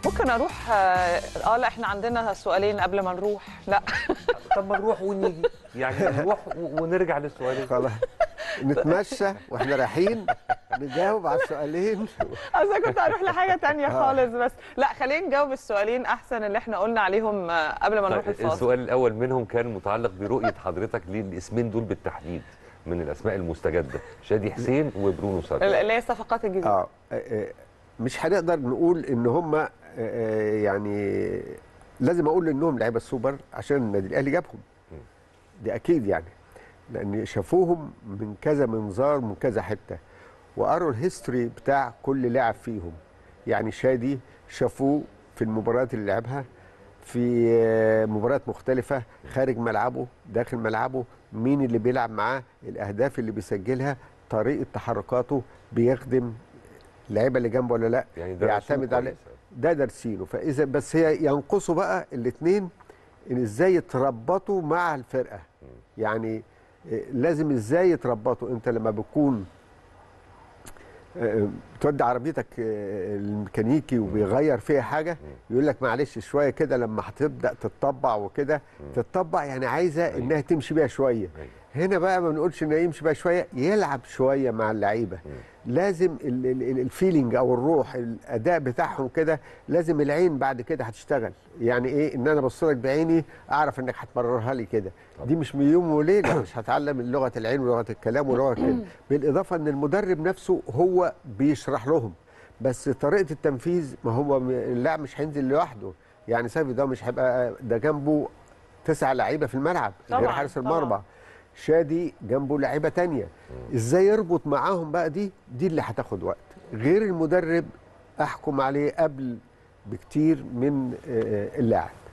ممكن اروح اه آه، لا احنا عندنا سؤالين قبل ما نروح لا طب ما نروح ونيجي يعني نروح و- ونرجع للسؤالين خلاص نتمشى واحنا رايحين نجاوب على السؤالين اصل أنا كنت هروح لحاجه تانية خالص بس لا خلينا نجاوب السؤالين احسن اللي احنا قلنا عليهم آه، قبل ما نروح طيب الفاصل السؤال الاول منهم كان متعلق برؤيه حضرتك للاسمين دول بالتحديد من الاسماء المستجده شادي حسين وبرونو سافيو اللي هي الصفقات الجديده اه آه، مش هنقدر نقول ان هم يعني لازم اقول انهم لعيبه السوبر عشان النادي الاهلي جابهم دي اكيد يعني لان شافوهم من كذا منظار من كذا حته وقروا الهيستوري بتاع كل لاعب فيهم يعني شادي شافوه في المباريات اللي لعبها في آه، مباريات مختلفة خارج ملعبه داخل ملعبه مين اللي بيلعب معاه الأهداف اللي بيسجلها طريقة تحركاته بيخدم اللعيبة اللي جنبه ولا لا يعني ده بيعتمد على ده دارسينه فإذا بس هي ينقصوا بقى الاثنين ان ازاي يتربطوا مع الفرقة يعني آه، لازم ازاي يتربطوا انت لما بتكون آه، بتودي عربيتك آه، الميكانيكي وبيغير فيها حاجه يقول لك معلش شويه كده لما هتبدا تتطبع وكده تتطبع يعني عايزه أيوة. انها تمشي بيها شويه أيوة. هنا بقى ما بنقولش انه يمشي بيها شويه يلعب شويه مع اللعيبه لازم ال- ال- ال- الفيلينج او الروح الاداء بتاعهم كده لازم العين بعد كده هتشتغل يعني ايه ان انا ابص لك بعيني اعرف انك هتمررها لي كده دي مش من يوم وليله مش هتعلم لغه العين ولغه الكلام ولغه كده بالاضافه ان المدرب نفسه هو بيشرح لهم بس طريقه التنفيذ ما هو م- اللاعب مش هينزل لوحده يعني سافي ده مش هيبقى ده جنبه تسع لعيبه في الملعب غير طبعاً، حارس طبعاً. المرمى شادي جنبه لعيبه تانية ازاي يربط معاهم بقى دي دي اللي هتاخد وقت غير المدرب احكم عليه قبل بكتير من آه، اللاعب